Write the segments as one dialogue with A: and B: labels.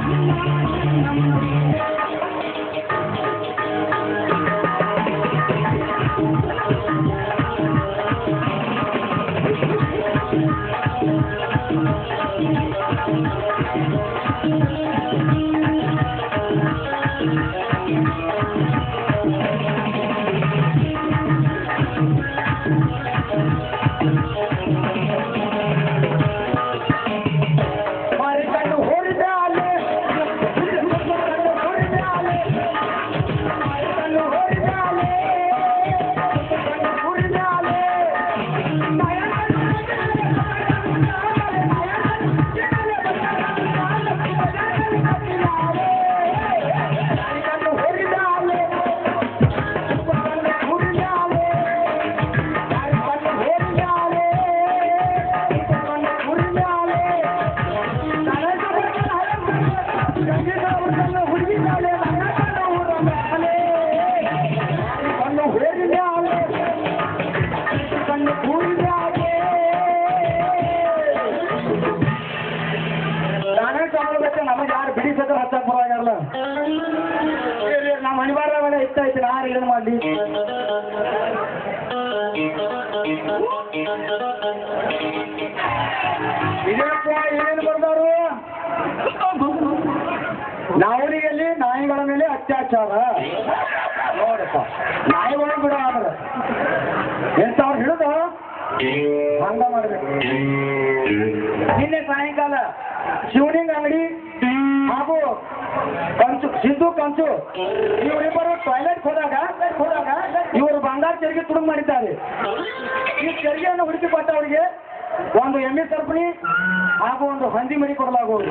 A: ಮಾರಿಕಂಡು ಹೊಡೆದೆ ಅಲೆ ಕಣ್ಣು ಹೊಡೆದೆ ಅಲೆ ಕಣ್ಣು ಹೊಡೆದೆ ಅಲೆ ಕಣ್ಣು ಹೊಡೆದೆ ಅಲೆ ಕಣ್ಣು ಹೊಡೆದೆ ಅಲೆ ಕಣ್ಣು ಹೊಡೆದೆ ಅಲೆ ಕಣ್ಣು ಹೊಡೆದೆ ಅಲೆ ಕಣ್ಣು ಹೊಡೆದೆ ಅಲೆ ನಮಗೆ ಯಾರು ಬಿಡಿ ಸತ ಹಚ್ಚಕ್ ಬರೋಲ್ಲ ನಮ್ಮ ಅನಿವಾರ್ಯ ಇಷ್ಟ ಐತಿ ಯಾರು ಏನು ಮಾಡಲಿ ಇದೇನಪ್ಪ ಏನೇನು ಬರ್ದಾರು ನಾವರಿಯಲ್ಲಿ ನಾಯಿಗಳ ಮೇಲೆ ಅತ್ಯಾಚಾರ ನೋಡಪ್ಪ ನಾಯಿಗಳು ಬಿಡ ಆದ್ರೆ ಎಂತವ್ರು ಹಿಡಿದು ಹಂಗ ಮಾಡ್ಬೇಕು ನಿನ್ನೆ ಸಾಯಂಕಾಲ ಶಿವಲಿಂಗ ಅಂಗಡಿ ಹಾಗೂ ಕಂಚು ಸಿದ್ದು ಕಂಚು ಇವರಿಬ್ಬರು ಟಾಯ್ಲೆಟ್ ಹೋದಾಗ ಹೋದಾಗ ಇವರು ಬಂಗಾರ ತೆರಿಗೆ ತುಡುಗು ಮಾಡಿದ್ದಾರೆ ಈ ತೆರಿಗೆಯನ್ನು ಹುಡುಕಿ ಕೊಟ್ಟ ಅವರಿಗೆ ಒಂದು ಎಮ್ಮೆ ಸರ್ಪಣಿ ಹಾಗೂ ಒಂದು ಹಂದಿ ಮರಿ ಕೊಡಲಾಗುವುದು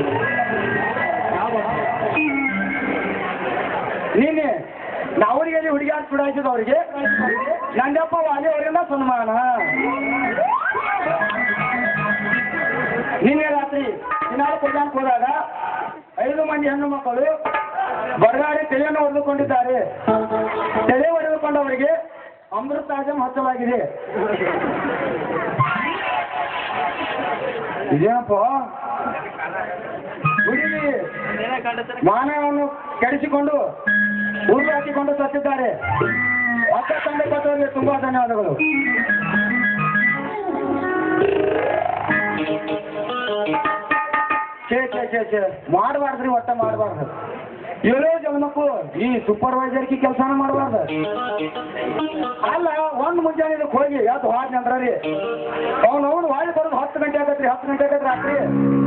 A: ನಿನ್ನೆ ನಾವರಿಗೆ ಹುಡುಗಿಯಾರ್ ಚುಡಾಯಿಸಿದ ಅವರಿಗೆ ನಂಜಪ್ಪ ವಾಲಿ ಅವರಿಂದ ಸನ್ಮಾನ ನಿನ್ನೆ ರಾತ್ರಿ ದಿನಾಲು ಪೂಜಾಕ್ಕೆ ಹೋದಾಗ ಐದು ಮಂದಿ ಹೆಣ್ಣು ಮಕ್ಕಳು ಬಡಗಾಡಿ ತಲೆಯನ್ನು ಹೊಡೆದುಕೊಂಡಿದ್ದಾರೆ ತಲೆ ಹೊಡೆದುಕೊಂಡವರಿಗೆ ಅಮೃತಾಜಂ ಹಚ್ಚಲಾಗಿದೆ ಇದೇನಪ್ಪ ಹುಡುಗಿ ಮಾನವವನ್ನು ಕೆಡಿಸಿಕೊಂಡು ಊರು ಹಾಕಿಕೊಂಡು ಸತ್ತಿದ್ದಾರೆ ಅಕ್ಕ ತಂದೆ ಕೊಟ್ಟವರಿಗೆ ತುಂಬಾ ಧನ್ಯವಾದಗಳು ಛೇ ಛೇ ಛೇ ಛೇ ಮಾಡಬಾರ್ದ್ರಿ ಒಟ್ಟ ಮಾಡಬಾರ್ದು ಏಳೋ ಜನ್ಮಕ್ಕೂ ಈ ಸೂಪರ್ವೈಸರ್ಗೆ ಕೆಲಸನ ಮಾಡಬಾರ್ದು ಅಲ್ಲ ಒಂದ್ ಮುಂಜಾನೆ ಇದಕ್ಕೆ ಹೋಗಿ ಯಾವ್ದು ಹಾಡ್ನಿ ಅಂದ್ರ ರೀ ಅವ್ನು ಅವ್ನು ವಾಳಿ ಬರೋದು ಹತ್ತು ಗಂಟೆ ಆಗತ್ರಿ ಹತ್ತು ಗಂಟೆ ಆಗತ್ರಿ ರಾತ್ರಿ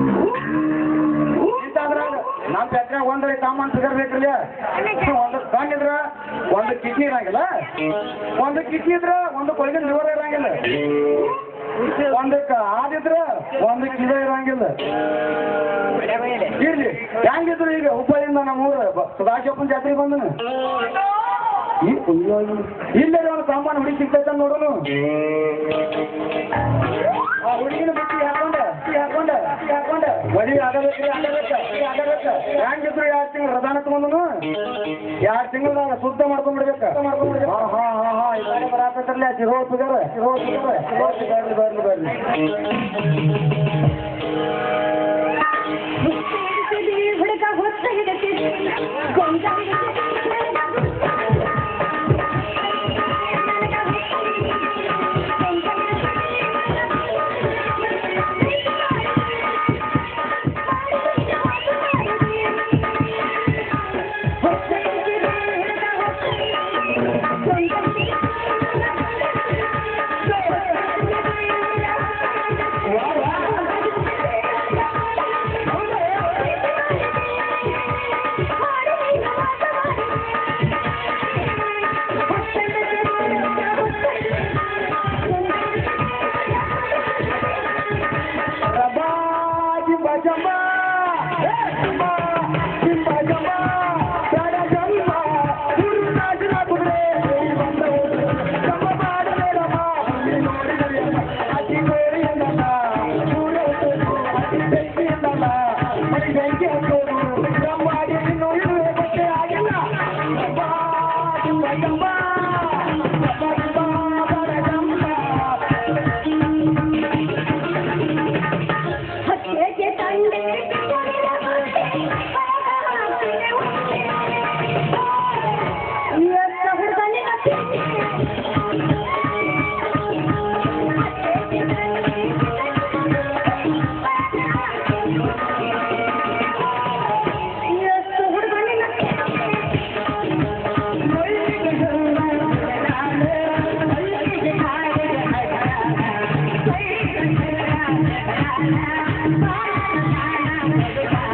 A: ಇಂತಾದ್ರಾಗ ನಮ್ಮ ಪೆಟ್ರಾಗ ಒಂದು ಸಾಮಾನು ಸಿಗರ್ಬೇಕ್ರಿ ಒಂದು ಕಂಡಿದ್ರ ಒಂದು ಕಿಡ್ನಿ ಇರಂಗಿಲ್ಲ ಒಂದು ಕಿಡ್ನಿ ಇದ್ರ ಒಂದು ಕೊಳಗಿನ ಲಿವರ್ ಇರಂಗಿಲ್ಲ ಒಂದಕ್ಕೆ ಆದಿದ್ರ ಒಂದಕ್ಕೆ ಇದ ಇರಂಗಿಲ್ಲ ಇರ್ಲಿ ಹೆಂಗಿದ್ರು ಈಗ ಹುಬ್ಬಳ್ಳಿಯಿಂದ ನಮ್ಮ ಊರು ಸದಾಶಿವಪ್ಪನ ಜಾತ್ರೆಗೆ ಬಂದನು ಇಲ್ಲೇ ಒಂದು ಸಾಮಾನು ಹುಡುಗಿ ಸಿಗ್ತೈತ ನೋಡೋನು ಆ ಹುಡುಗಿನ ಬಿಟ್ಟು ಹಾಕೊಂಡ ಹಾಕೊಂಡ ಹಾಕೊಂಡ ಮದುವೆ ಆಗಬೇಕ್ರಿ ಆಗಬೇಕ ಆಗಬೇಕ ಹೆಂಗಿದ್ರು ಎರಡು ತಿಂಗಳು ರದಾನ ತಗೊಂಡನು ಎರಡು ತಿಂಗಳದಾಗ ಶುದ್ಧ ಮಾಡ್ಕೊಂಡ್ಬಿಡ್ಬೇಕ ಮಾಡ್ಕೊಂಡ್ಬಿಡ್ಬೇಕು ಹಾ ಹಾ ಹಾ ಹಾ ಈ ಕಡೆ ಬರಾಕತ್ರಲ್ಲ ಸಿಗೋ ಸಿಗರ ಸಿಗೋ ಸಿಗರ ಬರ್ಲಿ ಬರ್ಲಿ ಬರ್ಲಿ
B: ಹುಡುಗ ಹೊತ್ತ ಹಿಡತಿ ಕೊಂಡ ಹತ್ಯೆಗೆ ತಂದೆ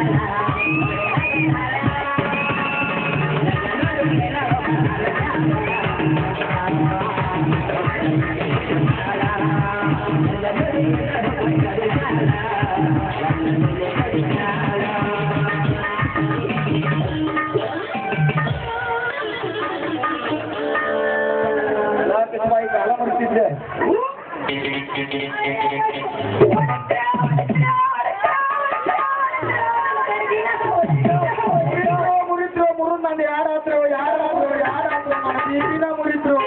A: ಬಾಯಿ ಕಾಲ ಮಾಡ್ತಿದ್ದೆ ಮುರಿದ್ರು ಮುರು ನಾನು ಯಾರಾದ್ರು ಯಾರಾದ್ರು ಯಾರಾದ್ರು ನನ್ನ ಬೀದಿನ ಮುರಿದ್ರು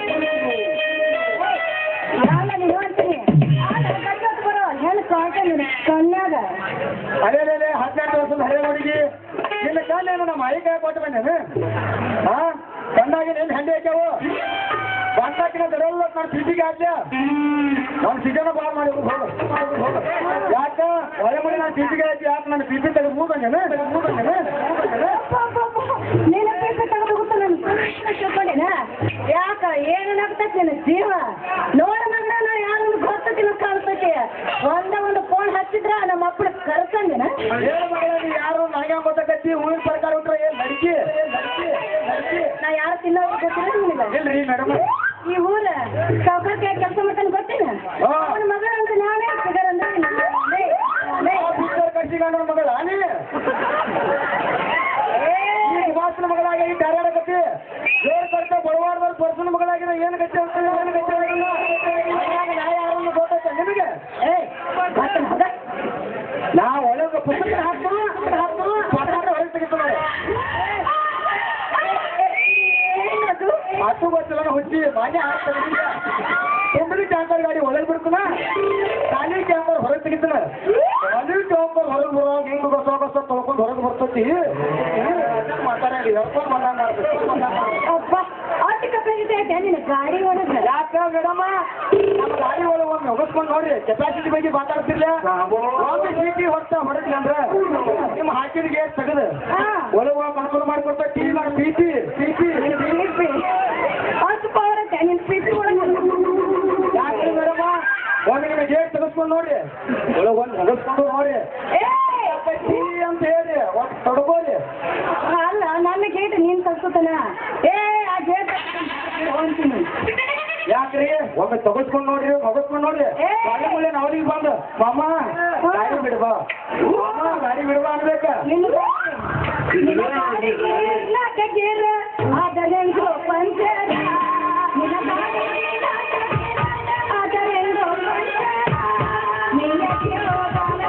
B: ಯಾವಲ್ಲ ನೀವು ಅಂತೀನಿ ಗಂಡತ್ ಬರೋ ಹೆಣ್ಣು ಕಾಣ್ತಾನೆ ಕಣ್ಣಾಗ
A: ಅದೇ ಅದೇ ಹದಿನೆಂಟು ವರ್ಷದ ಹಳೆ ಹುಡುಗಿ ನಿನ್ನ ಕಾಲೇನು ನಮ್ಮ ಐಕಾಯ ಕೊಟ್ಟು ಬಂದೇನು ಹಾ ಕಣ್ಣಾಗಿ ನೀನು ಹಂಡೆ ಹಾಕ್ಯಾವು ಬಂದಾಕಿನ ದರಲ್ಲ ನಾನು ಸಿಟಿಗೆ ಹಾಕ್ಯ ನಾನು ಸಿಟಿನ ಬಾಳ್ ಮಾಡಿ ಹೋಗು ಹೋಗು ಯಾಕ ಒಳ್ಳೆ ಮನೆ ನಾನು ಸಿಟಿಗೆ ಹಾಕಿ ಯಾಕೆ ನನ್ನ ಸಿಟಿ ತೆಗೆದು ಮೂಗಂಗೇನು ತೆಗೆದು ಮೂಗಂಗೇನು
B: ನೀನು ಪೀಪೆ ತೆಗೆದು ಗೊತ್ತ ನನ್ನ ತಿಳ್ಕೊಂಡೇನ ಯಾಕ ಏನು ಆಗ್ತೈತಿ ನಿನ್ನ ಜೀವ ನೋಡ ಮಗನ ನಾ ಯಾರನ್ನು ಗೊತ್ತತಿನ ಕಾಣ್ತೈತಿ ಒಂದ ಒಂದು ಫೋನ್ ಹಚ್ಚಿದ್ರ ನಮ್ಮ ಅಪ್ಪನ ಕರ್ಸಂದಿನ
A: ಏನು ಮಗಳಲ್ಲಿ ಯಾರು ನನಗೆ ಗೊತ್ತಾಗತ್ತಿ ಹೂವಿನ ಪ್ರಕಾರ ಉಂಟ್ರೆ ಏನು ಲಡಿಕೆ ಲಡಿಕೆ ಲಡಿಕೆ
B: ನಾ ಯಾರು ತಿನ್ನೋ ಗೊತ್ತಿಲ್ಲ ನಿನಗ
A: ಇಲ್ರಿ ಮೇಡಮ್
B: ಈ ಊರ ಸಾವುಕಾರಕ್ಕೆ ಕೆಲಸ ಮಾಡ್ತಾನೆ ಗೊತ್ತೇನ
A: ಹಾ.
B: ಅವನ ಮಗಳ ಅಂತ ನಾನೇ ಫಿಗರ್ ಅಂದ್ರೆ ನಿನ್ನ. ಲೇ, ಲೇ.
A: ಪಿಕ್ಚರ್ ಕಟ್ಸಿಕೊಂಡ್ರ ಮಗಳ ನೀ
B: ಏ,
A: ಈ ವಾಸನ ಮಗಳಾಗಿ ಈ ಧಾರಾಡಕತ್ತಿ ಜೋರ್ ಕರ್ತ ಬಡವಾಡದಲ್ಲಿ ಪರ್ಸನ ಮಗಳಾಗಿರೋ ಏನು ಗತಿ ಅಂತ ಏನು ಗತಿ ಆಗಿಲ್ಲ ಅದ್ರಾಗ ನಾ ಯಾರನ್ನು ಗೊತ್ತೈತೆ ನಿಮಗೆ
B: ಏ, ಮಾತನ್ನ ಹೌದ?
A: ನಾ ಒಳಗೆ ಪುಸ್ತಕ ಹಾಕ್ತಾನ ಹಾಕ್ತಾನ ಪಟಾಕ ಹೊರಗೆ ತೆಗಿತಾನ
B: ಏನದು?
A: ಅಷ್ಟು ಗೊತ್ತಿಲ್ಲ ನಾ ಹುಚ್ಚಿ ಮಾನ್ಯ ಹಾಕ್ತಾನೆ ತುಂಬಲಿ ಟ್ಯಾಂಕರ್ ಗಾಡಿ ಒಳಗೆ ಬಿಡ್ತಾನ ಖಾಲಿ ಟ್ಯಾಂಕರ್ ಹೊರಗೆ ತೆಗಿತಾನ ಖಾಲಿ ಟ್ಯಾಂಕರ್ ಹೊರಗೆ ಬರುವಾಗ ಹಿಂಗ್ ಬಸ ಬಸ ತೊಳ್ಕೊಂಡು ಹೊರಗೆ ಬರ್ತೈತಿ ಮಾತಾಡಿ ಹೇಳ್ಕೊಂಡು ಬಂದಂಗ
B: ಅಬ್ಬ, ಅಷ್ಟು ಕಪ್ಪಾಗಿದೆ ಯಾಕೆ ನಿನ್ನ ಗಾಡಿ ಓಡೋದು?
A: ಯಾಕ ಮೇಡಮ್ಮ ನಮ್ಮ ಗಾಡಿ ಒಳಗೆ ಒಮ್ಮೆ ಹೋಗಿಸ್ಕೊಂಡು ನೋಡ್ರಿ ಕೆಪಾಸಿಟಿ ಬಗ್ಗೆ ಮಾತಾಡ್ತಿರ್ಲ ಒಂದು ಚೀಟಿ ಹೊತ್ತ ಹೊರಟ್ಲಿ ಅಂದ್ರ ನಿಮ್ಮ ಹಾಕಿದ ಗೇಟ್ ತೆಗೆದು
B: ಹಾ.
A: ಒಳಗೆ ಅನುಕೂಲ ಮಾಡಿಕೊಡ್ತಾ ಟೀ ಮಾಡಿ ಪೀಸಿ ಪೀಸಿ
B: ಪೀಪಿ. ಅಷ್ಟು ಪವರ್ ಐತೆ ನಿನ್ನ ಪೀಪಿ ಒಳಗೆ.
A: ಯಾಕ್ರಿ ಮೇಡಮ್ಮ ಒಮ್ಮೆ ನಿಮ್ಮ ಗೇಟ್ ತೆಗೆಸ್ಕೊಂಡು ನೋಡ್ರಿ ಒಳಗೆ ಒಂದು ಹೊಗಸ್ಕೊಂಡು ನೋಡ್ರಿ
B: ಏ,
A: ಟೀ ಅಂತ ಹೇಳಿ ಒಟ್ಟು ತೊಡಗೋರಿ
B: ಅಲ್ಲ ನನ್ನ ಗೇಟ್ ನೀನ್ ಕಳ್ಸುತ್ತಾನ ಏ ಆ ಗೇಟ್ ಅಂತೀನಿ
A: ಯಾಕ್ರಿ ಒಮ್ಮೆ ತಗಸ್ಕೊಂಡು ನೋಡ್ರಿ ಹೊಗಸ್ಕೊಂಡು ನೋಡ್ರಿ
B: ಏ.
A: ಒಳ್ಳೆ ಮುಳ್ಳೆ ನಾವಲಿಗೆ ಬಂದು ಮಾಮ ಗಾಡಿ ಬಿಡ್ಬಾ ಮಾಮ ಗಾಡಿ ಬಿಡ್ಬಾ ಅನ್ಬೇಕ
B: ನಿನ್ನ ನಿನ್ನ ಗಾಡಿಗೆ ಇರ್ಲಾಕ ಗೇರ್ ಅದರೆಂಗೋ ಪಂಚರ ನಿನ್ನ ಗಾಡಿಗೆ ಇರ್ಲಾಕ ಗೇರ್ ಅದರೆಂಗೋ ಪಂಚರ ನಿನ್ನ ಕಿರೋ ಬಾಲ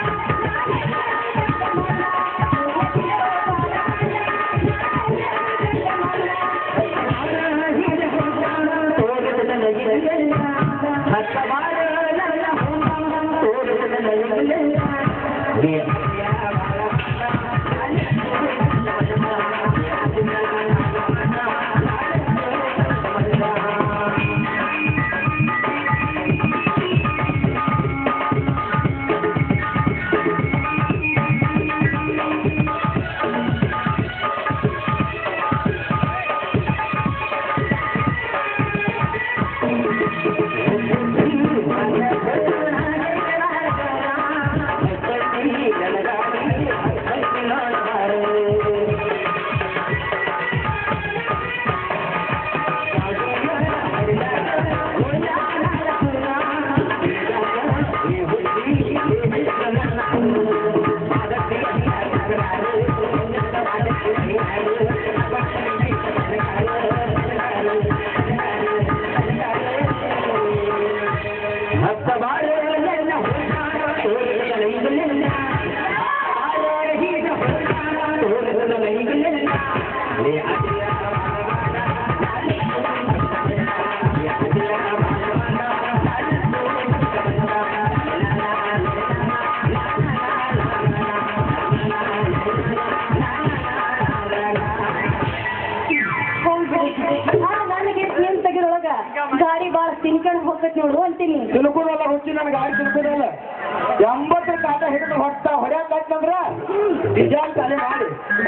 B: ನನಗೆ ಏನ್ ತೆಗಿರೊಳಗ ಗಾಡಿ ಬಾಳ ತಿನ್ಕೊಂಡು ಹೋಗ್ತೈತಿ ನೋಡು ಅಂತೀನಿ
A: ತಿಳ್ಕೊಡಲ್ಲ ಹುಚ್ಚಿ ನನಗೆ ಗಾಡಿ ತಿಳ್ಕೊಡಲ್ಲ ಎಂಬತ್ತರ ಕಾಟ ಹಿಡಿದು ಹೊಟ್ಟ ಹೊಡ್ಯಾಕಂದ್ರ ನಿಜಾನ್ ತಲೆ ಮಾಡಿ ಆಯ್ನ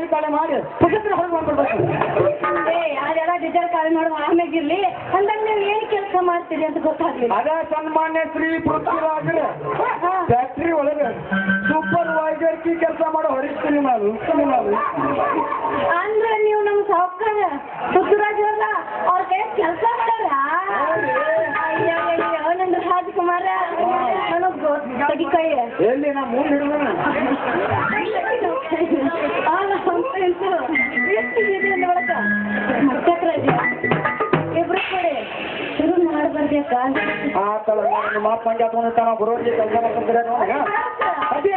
A: ಕಾಳೆ ಮಾಡಿ ಪುಸ್ತಕ ಹೊರಗೆ ಬಂದ್ಬಿಡ್ಬೇಕು
B: ಏ ಅದೆಲ್ಲ ಡಿಜಲ್ ಕಾಲ್ ಮಾಡುವ ಆಮ್ಯಾಗ ಇರ್ಲಿ ಅಂದಾಗ ನೀವು ಏನ್ ಕೆಲಸ ಮಾಡ್ತೀರಿ ಅಂತ ಗೊತ್ತಾಗ್ಲಿಲ್ಲ
A: ಅದ ಸನ್ಮಾನ್ಯ ಶ್ರೀ ಪೃಥ್ವಿರಾಜರ
B: ಹಾ.
A: ಫ್ಯಾಕ್ಟ್ರಿ ಒಳಗೆ ಸೂಪರ್ವೈಸರ್ ಕಿ ಕೆಲಸ ಮಾಡೋ ಹರಿಸ್ತೀನಿ ನಾನು ನಾನು
B: ಅಂದ್ರೆ ನೀವು ನಮ್ಮ ಸಾವುಕಾರ ಪುತ್ತೂರಾಜ್ ಅವ್ರಲ್ಲ ಅವ್ರ ಕೈ ಕೆಲಸ ಮಾಡಾರ ಅಯ್ಯೋ ಅಯ್ಯೋ ನಂದು ರಾಜ್ಕುಮಾರ ನನಗ್ ಗೊತ್ತಾಗಿ ಕೈ
A: ಎಲ್ಲಿ ನಾ ಮುಂದೆ ಹಿಡಿದ
B: ಇಬ್ರು ಕಡೆ ಶುರು ಮಾಡ್ಬರ್ಬೇಕಾ
A: ಆ ತಳ ನಿಮ್ಮ ಅಪ್ಪ ಹಂಗೆ ಹಾಕೊಂಡಿರ್ತಾನ ಬರೋರಿಗೆ ಕೆಲಸ ಮಾಡ್ಕೊಂತಾರೆ ನೋಡ ಅದೇ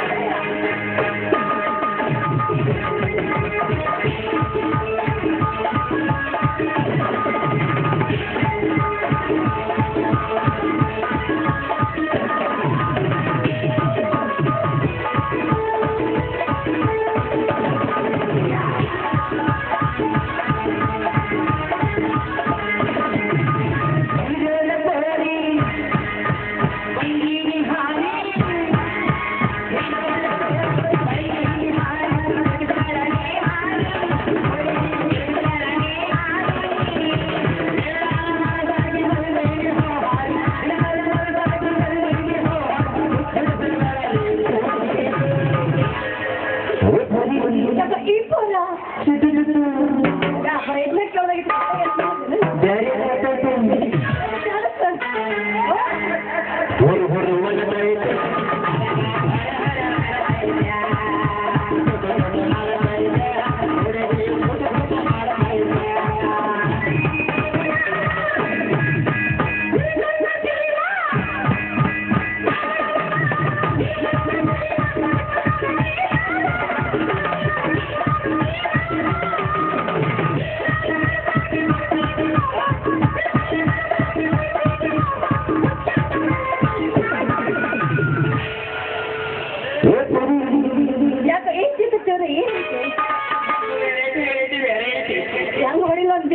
B: ಈ ಪೋರ ಪ್ರಯತ್ನ ಯಾಕೆ ಏನ್ ಚಿಕ್ಕ ಏನೈತೆ ಹೆಂಗ್ ಹೊಡಿಲ್ಲ ಅಂತ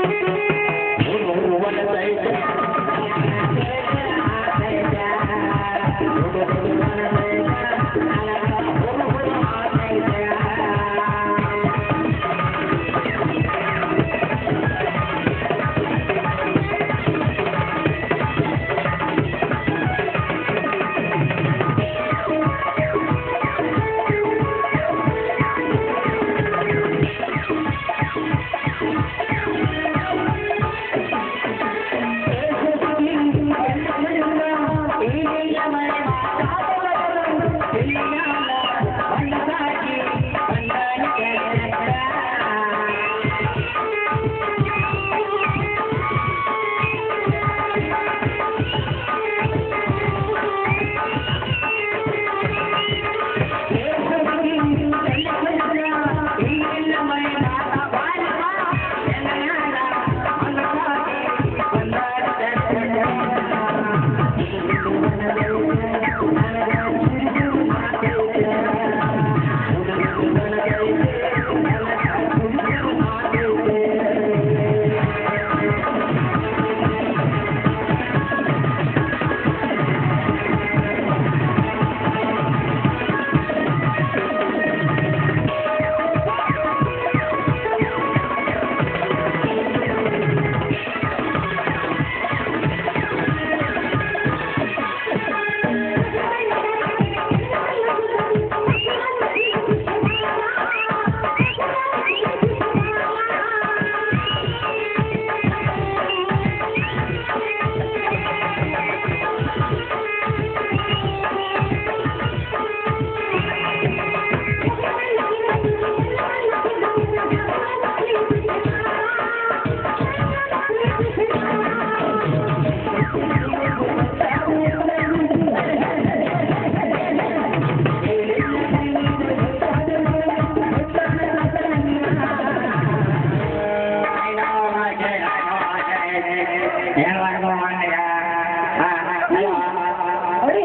B: ಹೊಡಿ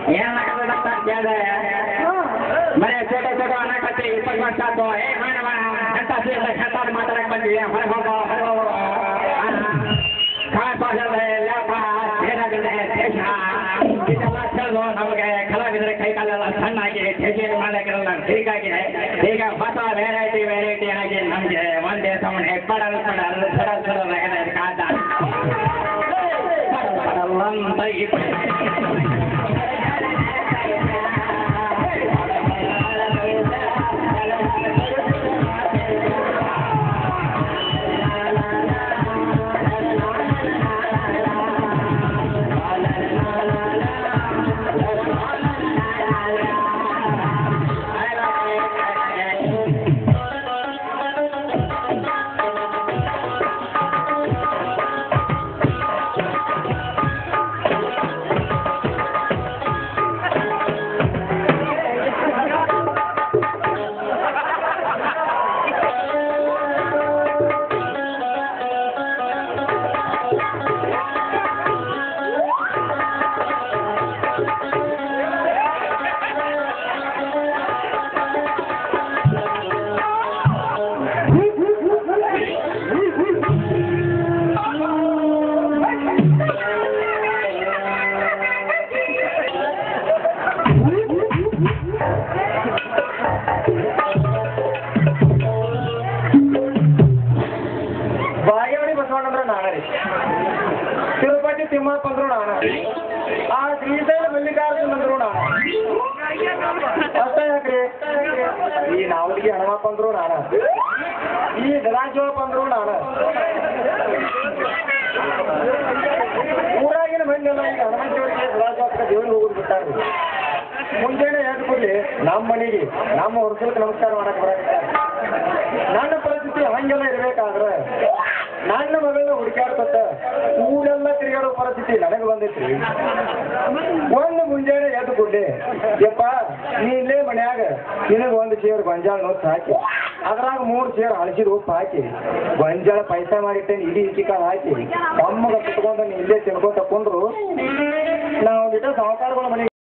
C: ಮನೆ ಚೋಟ ಚೋಟ ಅನ್ನಕತ್ತಿ ಇಪ್ಪತ್ತು ವರ್ಷ ಆತು ಏ ಮಾಡ ಎಂತ ಸೀರೆ ಕೆಟ್ಟಾದ ಮಾತಾಡಕ್ ಬಂದಿದೆ ಹೊರಗೆ ಹೋಗೋ ಹೊರಗೆ ಹೋಗೋ ಕಾಪಾಡದೆ ಲಾಪ ಏನಾಗಿದೆ ದೇಶ ಇದೆಲ್ಲ ತಿಳಿದು ನಮಗೆ ಕಲಾವಿದರ ಕೈ ಕಾಲೆಲ್ಲ ಸಣ್ಣಾಗಿ ತೆಗೆಯನ್ನು ಮಾಡಕ್ಕಿರಲ್ಲ ಹೀಗಾಗಿ ಈಗ ಹೊಸ ವೆರೈಟಿ ವೆರೈಟಿ ಆಗಿ ನಮಗೆ ಒಂದೇ ಸಮನೆ ಪಡಲ್ ಪಡಲ್ ಸಡಲ್ ಸಡಲ್ ಆಗಿದೆ ಕಾದ ಪಡಲ್ ಪಡಲ್ ಅಂತ ಇತ್ತು.
A: ಬಾಗೇವಾಡಿ ಬಸವಣ್ಣಂದ್ರ ನಾನ ರೀ ತಿರುಪತಿ ತಿಮ್ಮಪ್ಪ ಅಂದ್ರು ನಾನ ಆ ಶ್ರೀಶೈಲ ಮಲ್ಲಿಕಾರ್ಜುನ ಅಂದ್ರು ನಾನ ಅಷ್ಟೇ ಯಾಕ್ರಿ ಈ ನಾವಲ್ಗಿ ಹಣಮಪ್ಪ ಅಂದ್ರು ನಾನ ಈ ಗದಾಜೋಪ ಅಂದ್ರು ನಾನ ಊರಾಗಿನ ಮಂದಿ ಎಲ್ಲ ಈಗ ಹನುಮಂತೇವರಿಗೆ ಗದಾಜೋಪಕ್ಕೆ ದೇವ್ರಿಗೆ ಹೋಗುದು ಬಿಟ್ಟಾರ್ರಿ ಮುಂಜಾನೆ ಎದ್ದು ಕೂಡಲಿ ನಮ್ಮ ಮನೆಗೆ ನಮ್ಮ ವರ್ಷಕ್ಕೆ ನಮಸ್ಕಾರ ಮಾಡಕ್ ಬರಕ್ಕೆ ನನ್ನ ಪರಿಸ್ಥಿತಿ ಹಂಗೆಲ್ಲ ಇರ್ಬೇಕಾದ್ರೆ ನನ್ನ ಮಗಳನ್ನ ಹುಡುಕಾಡ್ಕೊತ ಊರೆಲ್ಲ ತಿರುಗಾಡೋ ಪರಿಸ್ಥಿತಿ ನನಗೆ ಬಂದೈತ್ರಿ ಒಂದು ಮುಂಜಾನೆ ಎದ್ದು ಕೊಡ್ಲಿ ಯಪ್ಪ ನೀ ಇಲ್ಲೇ ಮನ್ಯಾಗ ನಿನಗೆ ಒಂದು ಚೇರ್ ಗೊಂಜಾಳ ನೋಟ್ ಹಾಕಿ ಅದ್ರಾಗ ಮೂರು ಚೇರ್ ಹಳಸಿದ ಉಪ್ಪು ಹಾಕಿ ಗೊಂಜಾಳ ಪೈಸಾ ಮಾಡಿಟ್ಟೇನೆ ಇಡೀ ಇಕ್ಕಿಕಾಲ ಹಾಕಿ ಕಮ್ಮಗ ಕುತ್ಕೊಂಡು ನೀ ಇಲ್ಲೇ ತಿನ್ಕೊಂತ ಕುಂದ್ರು ನಾವು ಗಿಟ್ಟ ಸಾವುಕಾರಗಳ ಮನೆಗೆ